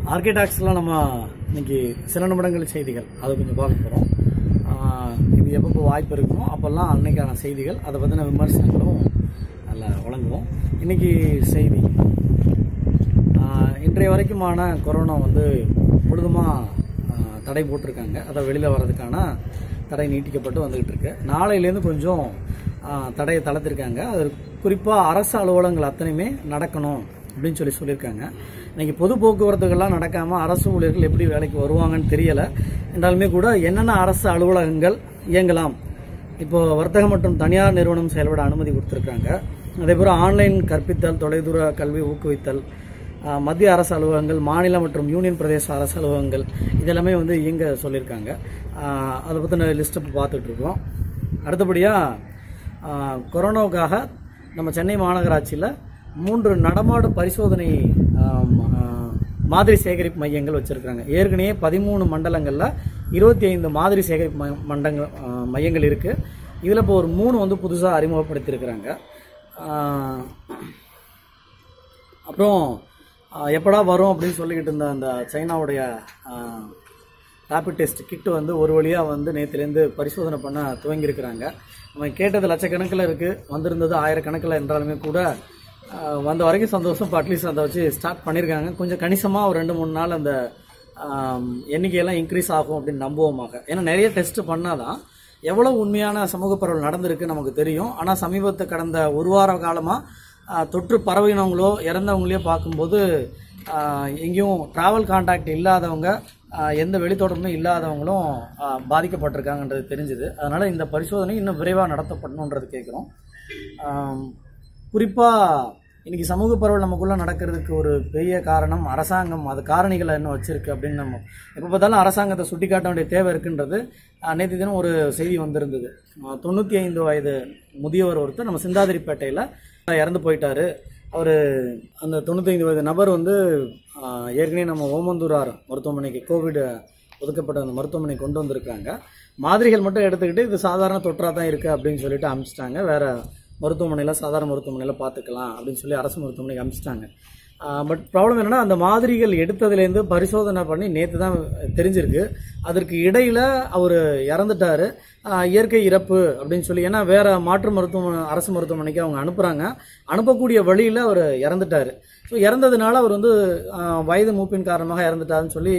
ஆர்கிடாக்ஸ்லாம் நம்ம இன்னைக்கு சில நிமிடங்கள் செய்திகள் அதை கொஞ்சம் பார்க்க போகிறோம் இது எப்பப்போ வாய்ப்பு இருக்குமோ அப்போல்லாம் அன்னைக்கான செய்திகள் அதை பற்றின விமர்சனங்களும் அதில் வழங்குவோம் இன்னைக்கு செய்தி ஆஹ் இன்றைய வரைக்குமான கொரோனா வந்து முழுதுமாக தடை போட்டிருக்காங்க அதை வெளியில் வர்றதுக்கான தடை நீட்டிக்கப்பட்டு வந்துகிட்டு இருக்கு நாளையிலேருந்து கொஞ்சம் ஆஹ் தடையை தளர்த்திருக்காங்க அது குறிப்பாக அரசு அலுவலகங்கள் அத்தனையுமே நடக்கணும் அப்படின்னு சொல்லி சொல்லியிருக்காங்க இன்னைக்கு பொது போக்குவரத்துகள்லாம் நடக்காமல் அரசு ஊழியர்கள் எப்படி வேலைக்கு வருவாங்கன்னு தெரியலை என்றாலுமே கூட என்னென்ன அரசு அலுவலகங்கள் இயங்கலாம் இப்போ வர்த்தக மற்றும் தனியார் நிறுவனம் செயல்பட அனுமதி கொடுத்துருக்காங்க அதே போல் ஆன்லைன் கற்பித்தல் தொலைதூர கல்வி ஊக்குவித்தல் ஆஹ் மத்திய அரசு அலுவலகங்கள் மாநில மற்றும் யூனியன் பிரதேச அரசு அலுவலகங்கள் இதெல்லாமே வந்து இயங்க சொல்லியிருக்காங்க ஆஹ் அதை பற்றின லிஸ்ட் இப்போ பார்த்துட்டு இருக்கோம் அடுத்தபடியாக கொரோனாவுக்காக நம்ம சென்னை மாநகராட்சியில் மூன்று நடமாடு பரிசோதனை ஆம், ஆஹ், மாதிரி சேகரிப்பு மையங்கள் வச்சுருக்காங்க ஏற்கனவே பதிமூணு மண்டலங்களில் இருபத்தி ஐந்து மாதிரி சேகரிப்பு மை- மண்டங்கள் ஆஹ், மையங்கள் இருக்குது இதில் இப்போ ஒரு மூணு வந்து புதுசாக அறிமுகப்படுத்தியிருக்கிறாங்க ஆஹ், அப்புறம் ஆஹ், எப்படா வரும் அப்படின்னு சொல்லிக்கிட்டு இருந்த அந்த சைனாவுடைய ரேபிட் டெஸ்ட் கிட்டு வந்து ஒரு வழியாக வந்து நேற்றுலேருந்து பரிசோதனை பண்ண துவங்கியிருக்கிறாங்க நம்ம கேட்டது லட்சக்கணக்கில் இருக்குது வந்திருந்தது ஆயிரக்கணக்கில் என்றாலுமே கூட ஆஹ், வந்த வரைக்கும் சந்தோஷம் இப்போ அட்லீஸ்ட் அதை வச்சு ஸ்டார்ட் பண்ணியிருக்காங்க கொஞ்சம் கணிசமாக ஒரு ரெண்டு மூணு நாள் அந்த ஆம், எண்ணிக்கையெல்லாம் இன்க்ரீஸ் ஆகும் அப்படின்னு நம்புவோமாக ஏன்னா நிறைய டெஸ்ட் பண்ணாதான் எவ்வளோ உண்மையான சமூக பரவல் நடந்திருக்கு நமக்கு தெரியும் ஆனால் சமீபத்து கடந்த ஒரு வார காலமாக தொற்று பரவினவங்களோ இறந்தவங்களையோ பார்க்கும்போது ஆஹ், எங்கேயும் ட்ராவல் கான்டாக்ட் இல்லாதவங்க ஆஹ், எந்த வெளித்தொடர்பும் இல்லாதவங்களும் ஆஹ், பாதிக்கப்பட்டிருக்காங்கன்றது தெரிஞ்சுது அதனால் இந்த பரிசோதனை இன்னும் விரைவாக நடத்தப்படணுன்றது கேட்குறோம் குறிப்பாக இன்னைக்கு சமூக பரவல் நமக்குள்ள நடக்கிறதுக்கு ஒரு பெரிய காரணம் அரசாங்கம் அது காரணிகளை என்ன வச்சிருக்கு அப்படின்னு நம்ம எப்போ பார்த்தாலும் அரசாங்கத்தை சுட்டி காட்ட வேண்டிய தேவை இருக்குன்றது ஆஹ், நேற்று தினம் ஒரு செய்தி வந்திருந்தது ஆஹ், தொண்ணூற்றி ஐந்து வயது முதியவர் ஒருத்தர் நம்ம சிந்தாதிரிப்பேட்டையில் இறந்து போயிட்டாரு அவர் அந்த தொண்ணூத்தைந்து வயது நபர் வந்து ஆஹ், ஏற்கனவே நம்ம ஓமந்தூரார் மருத்துவமனைக்கு கோவிட் ஒதுக்கப்பட்ட அந்த மருத்துவமனை கொண்டு வந்திருக்காங்க மாதிரிகள் மட்டும் எடுத்துக்கிட்டு இது சாதாரண தொற்றா தான் இருக்குது அப்படின்னு சொல்லிட்டு அனுப்பிச்சிட்டாங்க வேற மருத்துவமனையில் சாதாரண மருத்துவமனையில் பார்த்துக்கலாம் அப்படின்னு சொல்லி அரசு மருத்துவமனைக்கு அனுப்பிச்சிட்டாங்க பட் ப்ராப்ளம் என்னன்னா அந்த மாதிரிகள் எடுத்ததுலேருந்து பரிசோதனை பண்ணி நேற்று தான் தெரிஞ்சிருக்கு அதற்கு இடையில அவர் இறந்துட்டாரு ஆஹ் இயற்கை இறப்பு அப்படின்னு சொல்லி ஏன்னா வேற மாற்று மருத்துவமனை அரசு மருத்துவமனைக்கு அவங்க அனுப்புறாங்க அனுப்பக்கூடிய வழியில் அவர் இறந்துட்டாரு ஸோ இறந்ததுனால அவர் வந்து ஆஹ் வயது மூப்பின் காரணமாக இறந்துட்டாருன்னு சொல்லி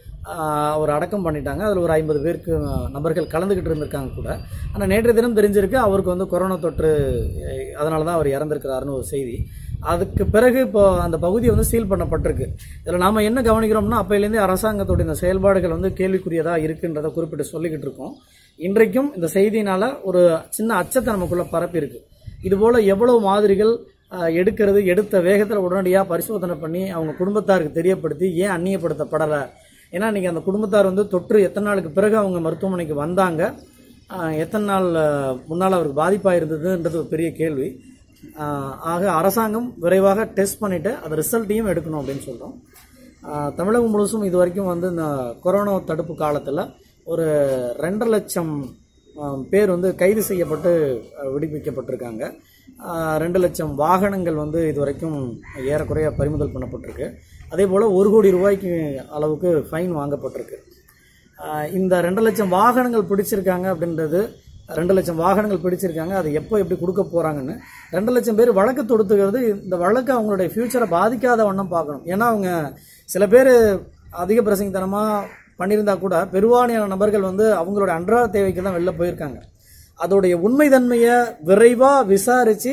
ஆஹ் அவர் அடக்கம் பண்ணிட்டாங்க அதில் ஒரு ஐம்பது பேருக்கு ஆஹ் நபர்கள் கலந்துக்கிட்டு இருந்திருக்காங்க கூட ஆனால் நேற்றைய தினம் தெரிஞ்சிருக்கு அவருக்கு வந்து கொரோனா தொற்று அதனால தான் அவர் இறந்திருக்கிறாருன்னு ஒரு செய்தி அதுக்கு பிறகு இப்போ அந்த பகுதி வந்து சீல் பண்ணப்பட்டிருக்கு இதில் நாம் என்ன கவனிக்கிறோம்னா அப்பையிலேருந்தே அரசாங்கத்தோட இந்த செயல்பாடுகள் வந்து கேள்விக்குரியதாக இருக்குன்றதை குறிப்பிட்டு சொல்லிக்கிட்டு இருக்கோம் இன்றைக்கும் இந்த செய்தியினால ஒரு சின்ன அச்சத்தை நமக்குள்ள பரப்பி இருக்கு இதுபோல எவ்வளவு மாதிரிகள் ஆஹ், எடுக்கிறது எடுத்த வேகத்தில் உடனடியாக பரிசோதனை பண்ணி அவங்க குடும்பத்தாருக்கு தெரியப்படுத்தி ஏன் அந்நியப்படுத்தப்படலை ஏன்னா இன்னைக்கு அந்த குடும்பத்தார் வந்து தொற்று எத்தனை நாளுக்கு பிறகு அவங்க மருத்துவமனைக்கு வந்தாங்க ஆஹ், எத்தனை நாள் ஆஹ், முன்னால் அவருக்கு பாதிப்பாக இருந்ததுன்றது ஒரு பெரிய கேள்வி ஆஹ், ஆக அரசாங்கம் விரைவாக டெஸ்ட் பண்ணிட்டு அந்த ரிசல்ட்டையும் எடுக்கணும் அப்படின்னு சொல்கிறோம் தமிழகம் முழுசும் இது வரைக்கும் வந்து இந்த கொரோனா தடுப்பு காலத்தில் ஒரு ரெண்டரை லட்சம் ஆஹ், பேர் வந்து கைது செய்யப்பட்டு ஆஹ், விடுவிக்கப்பட்டிருக்காங்க ஆஹ், ரெண்டு லட்சம் வாகனங்கள் வந்து இது வரைக்கும் ஏறக்குறைய பறிமுதல் பண்ணப்பட்டிருக்கு அதே போல் ஒரு கோடி ரூபாய்க்கு அளவுக்கு ஃபைன் வாங்கப்பட்டிருக்கு ஆஹ், இந்த ரெண்டு லட்சம் வாகனங்கள் பிடிச்சிருக்காங்க அப்படின்றது ரெண்டு லட்சம் வாகனங்கள் பிடிச்சிருக்காங்க அது எப்போ எப்படி கொடுக்க போறாங்கன்னு ரெண்டு லட்சம் பேர் வழக்கு தொடுத்துக்கிறது இந்த வழக்கு அவங்களுடைய ஃபியூச்சரை பாதிக்காத வண்ணம் பார்க்கணும் ஏன்னா அவங்க சில பேர் அதிக பிரசங்கித்தனமாக பண்ணியிருந்தா கூட பெருவாரியான நபர்கள் வந்து அவங்களோட அன்றாட தேவைக்கு தான் வெளில போயிருக்காங்க அதோடைய உண்மைத்தன்மையை விரைவாக விசாரித்து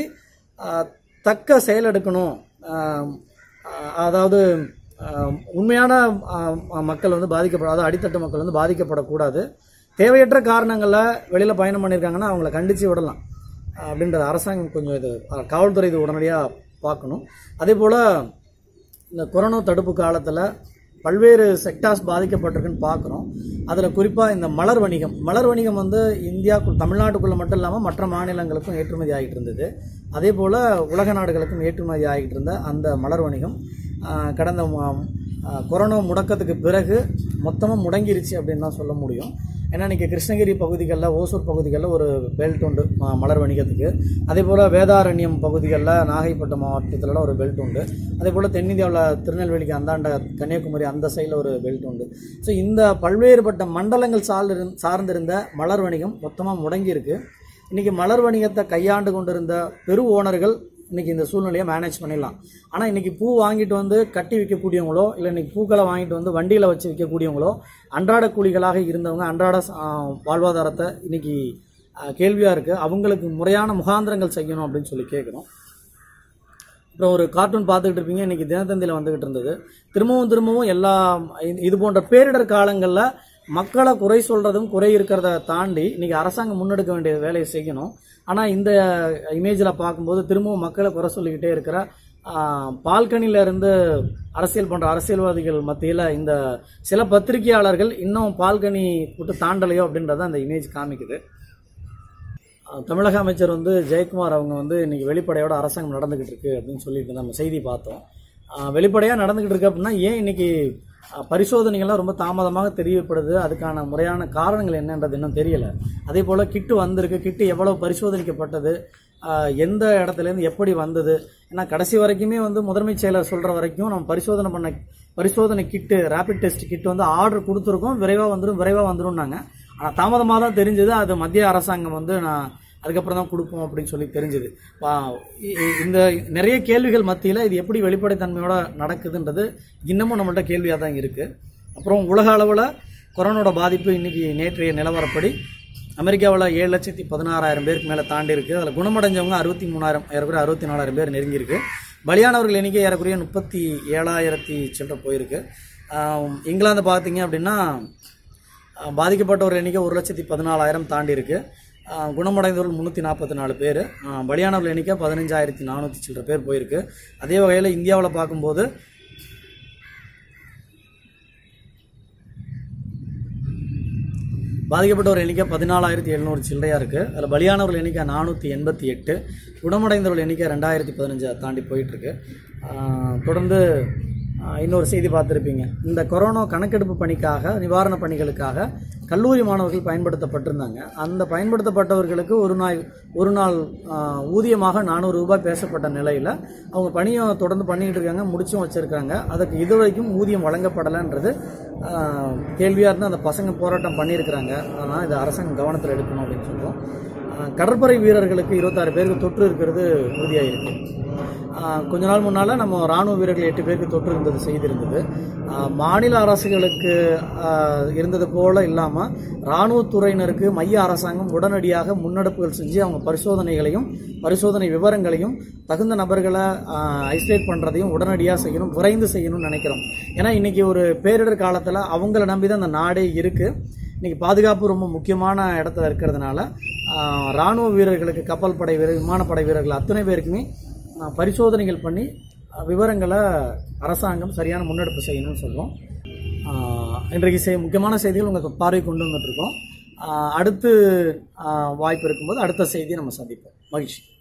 தக்க செயல் எடுக்கணும் ஆஹ், ஆஹ், அதாவது ஆஹ், உண்மையான ஆஹ், மக்கள் வந்து பாதிக்கப்பட அதாவது அடித்தட்டு மக்கள் வந்து பாதிக்கப்படக்கூடாது தேவையற்ற காரணங்களில் வெளியில் பயணம் பண்ணியிருக்காங்கன்னா அவங்கள கண்டித்து விடலாம் அப்படின்றது அரசாங்கம் கொஞ்சம் இது அஹ், காவல்துறை இது உடனடியாக பார்க்கணும் அதே போல் இந்த கொரோனா தடுப்பு காலத்தில் பல்வேறு செக்டார்ஸ் பாதிக்கப்பட்டிருக்குன்னு பார்க்குறோம் அதில் குறிப்பாக இந்த மலர் வணிகம் மலர் வணிகம் வந்து இந்தியாவுக்குள் தமிழ்நாட்டுக்குள்ளே மட்டும் இல்லாமல் மற்ற மாநிலங்களுக்கும் ஏற்றுமதி ஆகிட்டு இருந்தது அதே போல் உலக நாடுகளுக்கும் ஏற்றுமதி ஆகிட்டு இருந்த அந்த மலர் வணிகம் ஆஹ், கடந்த ம- ஆஹ், கொரோனா முடக்கத்துக்கு பிறகு மொத்தமாக முடங்கிருச்சு அப்படின்னு தான் சொல்ல முடியும் ஏன்னா இன்றைக்கி கிருஷ்ணகிரி பகுதிகளில் ஓசூர் பகுதிகளில் ஒரு பெல்ட் உண்டு ம- மலர் வணிகத்துக்கு அதே போல் வேதாரண்யம் பகுதிகளில் நாகைப்பட்டினம் மாவட்டத்தில் ஒரு பெல்ட் உண்டு அதே போல் தென்னிந்தியாவில் திருநெல்வேலிக்கு அந்தாண்ட கன்னியாகுமரி அந்த சைடில் ஒரு பெல்ட் உண்டு ஸோ இந்த பல்வேறுபட்ட மண்டலங்கள் சார்ந்து சார்ந்திருந்த மலர் வணிகம் மொத்தமாக முடங்கியிருக்கு இன்றைக்கி மலர் வணிகத்தை கையாண்டு கொண்டிருந்த பெரு ஓனர்கள் இன்றைக்கி இந்த சூழ்நிலையை மேனேஜ் பண்ணிடலாம் ஆனால் இன்றைக்கி பூ வாங்கிட்டு வந்து கட்டி விற்கக்கூடியவங்களோ இல்லை இன்றைக்கி பூக்களை வாங்கிட்டு வந்து வண்டியில் வச்சு விற்கக்கூடியவங்களோ அன்றாட கூலிகளாக இருந்தவங்க அன்றாட ஆ, வாழ்வாதாரத்தை இன்றைக்கி கேள்வியாக இருக்குது அவங்களுக்கு முறையான முகாந்திரங்கள் செய்யணும் அப்படின்னு சொல்லி கேட்குறோம் அப்புறம் ஒரு கார்ட்டூன் பார்த்துக்கிட்டு இருப்பீங்க இன்னைக்கு தினத்தந்தியில் வந்துகிட்டு இருந்தது திரும்பவும் திரும்பவும் எல்லா இது- இது போன்ற பேரிடர் காலங்களில் மக்களை குறை சொல்றதும் குறை இருக்கிறத தாண்டி இன்னைக்கு அரசாங்கம் முன்னெடுக்க வேண்டிய வேலையை செய்யணும் ஆனால் இந்த இமேஜில் பார்க்கும்போது திரும்பவும் மக்களை குறை சொல்லிக்கிட்டே இருக்கிற பால்கனில இருந்து அரசியல் பண்ற அரசியல்வாதிகள் மத்தியில் இந்த சில பத்திரிகையாளர்கள் இன்னும் பால்கனி விட்டு தாண்டலையோ அப்படின்றத அந்த இமேஜ் காமிக்குது அஹ் தமிழக அமைச்சர் வந்து ஜெயக்குமார் அவங்க வந்து இன்னைக்கு வெளிப்படையோட அரசாங்கம் நடந்துகிட்டு இருக்கு அப்படின்னு சொல்லிட்டு நம்ம செய்தி பார்த்தோம் அஹ் வெளிப்படையா நடந்துகிட்டு இருக்கு அப்படின்னா ஏன் இன்னைக்கு அஹ், பரிசோதனைகள்லாம் ரொம்ப தாமதமாக தெரியப்படுது அதுக்கான முறையான காரணங்கள் என்னன்றது இன்னும் தெரியல அதே போல கிட்டு வந்திருக்கு கிட்டு எவ்வளவு பரிசோதனைக்கப்பட்டது அஹ், எந்த இடத்துல இருந்து எப்படி வந்தது ஏன்னா கடைசி வரைக்குமே வந்து முதன்மைச் செயலர் சொல்ற வரைக்கும் நம்ம பரிசோதனை பண்ண பரிசோதனை கிட்டு ரேபிட் டெஸ்ட் கிட் வந்து ஆர்டர் கொடுத்துருக்கோம் விரைவாக வந்துடும் விரைவாக வந்துரும்னாங்க ஆனால் தாமதமாக தான் தெரிஞ்சது அது மத்திய அரசாங்கம் வந்து நான் அதுக்கப்புறம் தான் கொடுப்போம் அப்படின்னு சொல்லி தெரிஞ்சது இந்த நிறைய கேள்விகள் மத்தியில் இது எப்படி வெளிப்படைத்தன்மையோட நடக்குதுன்றது இன்னமும் நம்மள்ட்ட கேள்வியாக தான் இருக்குது அப்புறம் உலக அளவில் கொரோனாவோட பாதிப்பு இன்னைக்கு நேற்றைய நிலவரப்படி அமெரிக்காவில் ஏழு லட்சத்தி பதினாறாயிரம் பேருக்கு மேலே தாண்டி இருக்கு அதில் குணமடைஞ்சவங்க அறுபத்தி மூணாயிரம் ஏறக்குறைய அறுபத்தி நாலாயிரம் பேர் நெருங்கியிருக்கு பலியானவர்கள் எண்ணிக்கை ஏறக்குறைய முப்பத்தி ஏழாயிரத்தி சில்லற போயிருக்கு ஆஹ் இங்கிலாந்து பார்த்தீங்க அப்படின்னா ஆஹ் பாதிக்கப்பட்டவர் எண்ணிக்கை ஒரு லட்சத்தி பதினாலாயிரம் தாண்டி இருக்கு ஆஹ் குணமடைந்தவர்கள் முந்நூற்றி நாற்பத்தி நாலு பேர் பலியானவர்கள் எண்ணிக்கை பதினஞ்சாயிரத்தி நானூற்றி சில்லற பேர் போயிருக்கு அதே வகையில் இந்தியாவில் பார்க்கும்போது பாதிக்கப்பட்டவர் எண்ணிக்கை பதினாலாயிரத்தி எழுநூறு சில்லறையாக இருக்குது அதில் பலியானவர்கள் எண்ணிக்கை நானூற்றி எண்பத்தி எட்டு குணமடைந்தவர்கள் எண்ணிக்கை ரெண்டாயிரத்தி பதினஞ்சை தாண்டி போயிட்டுருக்கு தொடர்ந்து ஆஹ், இன்னொரு செய்தி பார்த்துருப்பீங்க இந்த கொரோனா கணக்கெடுப்பு பணிக்காக நிவாரண பணிகளுக்காக கல்லூரி மாணவர்கள் பயன்படுத்தப்பட்டிருந்தாங்க அந்த பயன்படுத்தப்பட்டவர்களுக்கு ஒரு நாள் ஒரு நாள் ஆஹ், ஊதியமாக நானூறு ரூபாய் பேசப்பட்ட நிலையில் அவங்க பணியை தொடர்ந்து பண்ணிக்கிட்டு இருக்காங்க முடிச்சும் வச்சிருக்காங்க அதுக்கு இதுவரைக்கும் ஊதியம் வழங்கப்படலைன்றது ஆஹ், கேள்வியா இருந்து அந்த பசங்க போராட்டம் பண்ணியிருக்கிறாங்க அதனால் இது அரசாங்கம் கவனத்தில் எடுக்கணும் அப்படின்னு சொல்றோம் ஆஹ், கடற்படை வீரர்களுக்கு இருபத்தாறு பேருக்கு தொற்று இருக்கிறது உறுதியாயிருக்கு ஆஹ், கொஞ்ச நாள் முன்னால் நம்ம ராணுவ வீரர்கள் எட்டு பேருக்கு தொற்று இருந்தது செய்தி இருந்தது ஆஹ், மாநில அரசுகளுக்கு ஆஹ், இருந்தது போல இல்லாமல் இராணுவத்துறையினருக்கு மைய அரசாங்கம் உடனடியாக முன்னெடுப்புகள் செஞ்சு அவங்க பரிசோதனைகளையும் பரிசோதனை விவரங்களையும் தகுந்த நபர்களை ஐசோலேட் பண்ணுறதையும் உடனடியாக செய்யணும் விரைந்து செய்யணும்னு நினைக்கிறோம் ஏன்னா இன்னைக்கு ஒரு பேரிடர் காலத்தில் அவங்கள நம்பி தான் அந்த நாடே இருக்குது இன்னைக்கு பாதுகாப்பு ரொம்ப முக்கியமான இடத்துல இருக்கிறதுனால ஆஹ், ராணுவ வீரர்களுக்கு கப்பல் படை வீரர் விமானப்படை வீரர்கள் அத்தனை பேருக்குமே ஆஹ், பரிசோதனைகள் பண்ணி ஆஹ், விவரங்களை அரசாங்கம் சரியான முன்னெடுப்பு செய்யணும்னு சொல்லுவோம் ஆஹ், இன்றைக்கு செய் முக்கியமான செய்திகள் உங்கள் பார்வை கொண்டு வந்துட்டுருக்கோம் ஆஹ், அடுத்து ஆஹ், வாய்ப்பு இருக்கும்போது அடுத்த செய்தியை நம்ம சந்திப்போம் மகிழ்ச்சி